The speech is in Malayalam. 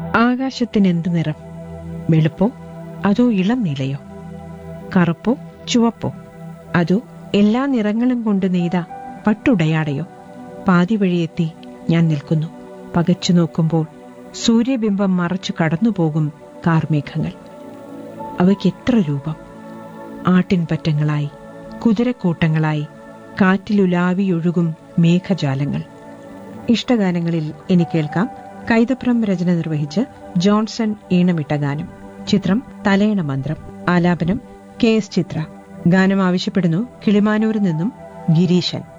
ആകാശത്തിന് എന്ത് നിറം വെളുപ്പോ അതോ ഇളം നീലയോ കറുപ്പോ ചുവപ്പോ അതോ എല്ലാ നിറങ്ങളും കൊണ്ട് നെയ്ത പട്ടുടയാടയോ പാതി വഴിയെത്തി ഞാൻ നിൽക്കുന്നു പകച്ചു നോക്കുമ്പോൾ സൂര്യബിംബം മറച്ചു കടന്നുപോകും കാർമേഘങ്ങൾ അവയ്ക്ക് എത്ര രൂപം ആട്ടിൻപറ്റങ്ങളായി കുതിരക്കൂട്ടങ്ങളായി കാറ്റിലുലാവിയൊഴുകും മേഘജാലങ്ങൾ ഇഷ്ടഗാനങ്ങളിൽ ഇനി കേൾക്കാം കൈതപ്രം രചന നിർവഹിച്ച് ജോൺസൺ ഈണമിട്ട ഗാനം ചിത്രം തലയണ മന്ത്രം ആലാപനം കെ എസ് ചിത്ര ഗാനം ആവശ്യപ്പെടുന്നു കിളിമാനൂരിൽ നിന്നും ഗിരീശൻ